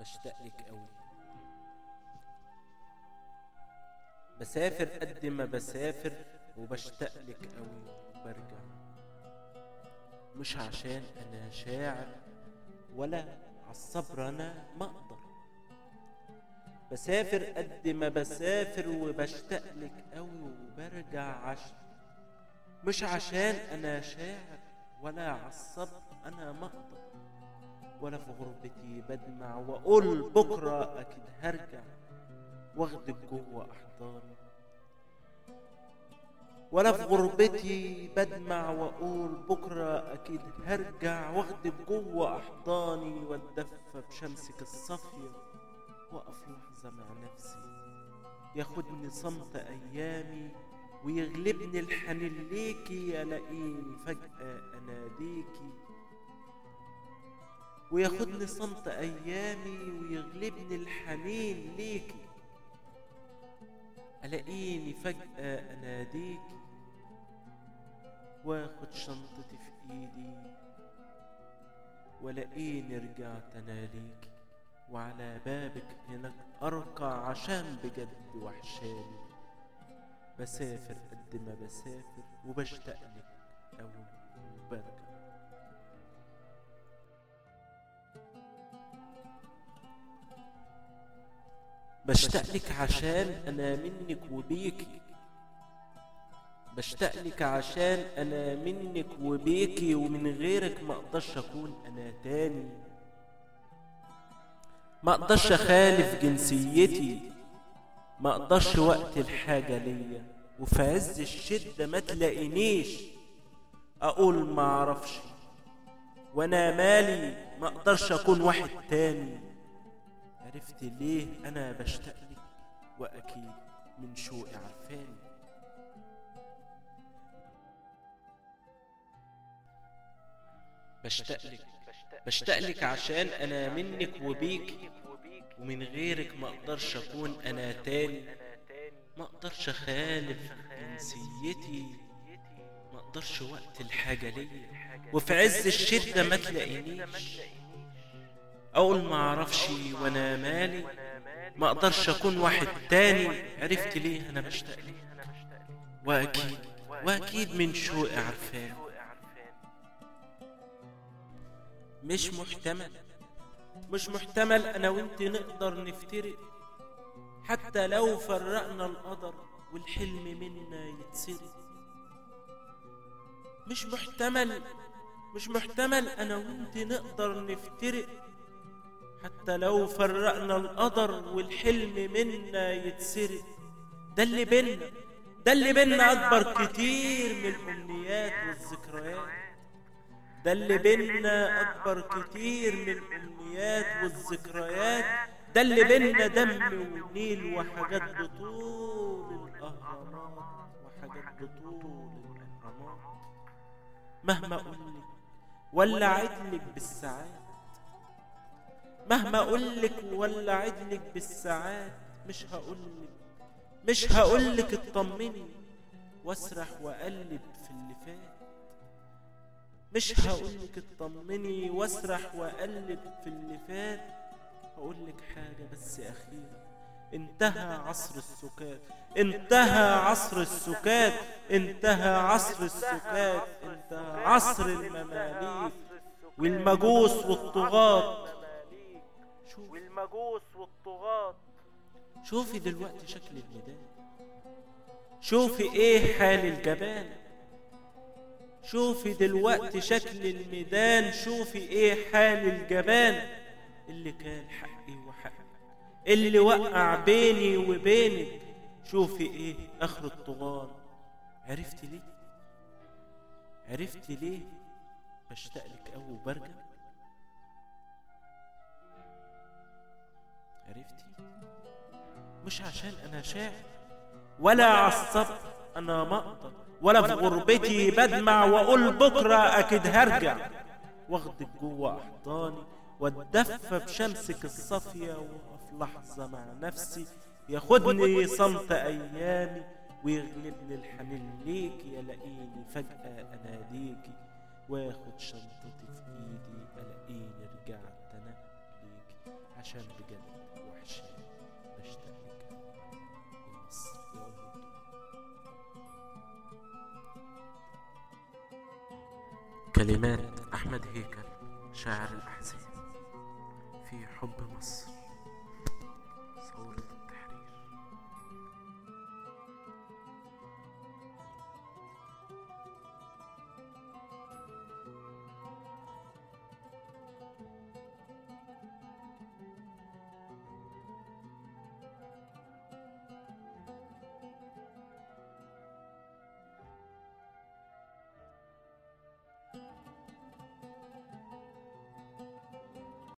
بشتاق لك قوي بسافر قد ما بسافر وبشتاق لك قوي وبرجع مش عشان انا شاعر ولا عالصبر انا ما اقدر بسافر قد ما بسافر وبشتاق لك قوي وبرجع عشان مش عشان انا شاعر ولا عالصبر انا ما اقدر ولا في غربتي بدمع واقول بكره اكيد هرجع واخدك جوه احضاني ولا في غربتي بدمع واقول بكره اكيد هرجع واخدك جوه احضاني واتدفى بشمسك الصافيه واقف لحظه مع نفسي ياخدني صمت ايامي ويغلبني الحنين ليكي الاقيني فجاه اناديكي وياخدني صمت ايامي ويغلبني الحنين ليكي الاقيني فجاه اناديكي واخد شنطتي في ايدي ولاقيني رجعت اناليكي وعلى بابك هناك ارقع عشان بجد وحشاني بسافر قد ما بسافر وبشتاق لك أوي وبرجع بشتاق لك عشان أنا منك وبيكي بشتاق لك عشان أنا منك وبيكي ومن غيرك ما أقدرش أكون أنا تاني ما أقدرش أخالف جنسيتي ما أقدرش وقت الحاجة ليا وفي عز الشدة ما تلاقينيش أقول ما أعرفش وأنا مالي ما أقدرش أكون واحد تاني عرفت ليه أنا بشتاق لك وأكيد من شوقي عرفاني بشتاق لك بشتاق لك عشان أنا منك وبيك ومن غيرك ما أقدرش أكون أنا تاني ما أقدرش أخالف جنسيتي ما أقدرش وقت الحاجة ليا وفي عز الشدة ما تلاقينيش أقول ما أعرفش وأنا مالي ما أقدرش أكون واحد تاني عرفت ليه أنا بشتاق ليه وأكيد وأكيد من شوقي عرفان مش محتمل مش محتمل أنا وأنت نقدر نفترق حتى لو فرقنا القدر والحلم منا يتسرق مش محتمل مش محتمل أنا وأنت نقدر نفترق حتى لو فرقنا القدر والحلم منا يتسرق ده اللي بينا ده اللي بينا أكبر كتير من الأمنيات والذكريات ده اللي بينا أكبر كتير من الأمنيات والذكريات ده اللي بينا دم ونيل وحاجات بطول الأهرامات وحاجات بطول الأهرامات مهما أقولك ولا عدلك بالساعات مهما أقولك ولا عدلك بالساعات مش هقولك مش هقولك اطمني واسرح واقلب في اللي فات مش هقولك اطمني واسرح واقلب في اللي فات هقولك حاجة بس أخيرة انتهى عصر السكات انتهى عصر السكات انتهى عصر السكات انتهى عصر المماليك والمجوس والطغاة شوف والمجوس والطغاة شوفي دلوقتي شكل الميدان شوفي ايه حال الجبان شوفي دلوقتي شكل الميدان شوفي ايه حال الجبان اللي كان حقي وحقك اللي وقع بيني وبينك شوفي ايه اخر الطغان عرفتي ليه عرفتي ليه بشتاق لك قوي وبرجع عرفتي مش عشان انا شاعر ولا عالصبر انا ما اقدر ولا في غربتي بدمع واقول بكره اكيد هرجع واخدك جوه احضاني واتدفى بشمسك الصافيه واقف لحظه مع نفسي ياخدني صمت ايامي ويغلبني الحنين ليكي يلاقيني فجاه اناديكي واخد شنطتي في ايدي الاقيني رجعت انا ليكي عشان بجد وحشان بشتاق لك يا مصر يا أم الدنيا كلمات أحمد هيكل شاعر الأحزان في حب مصر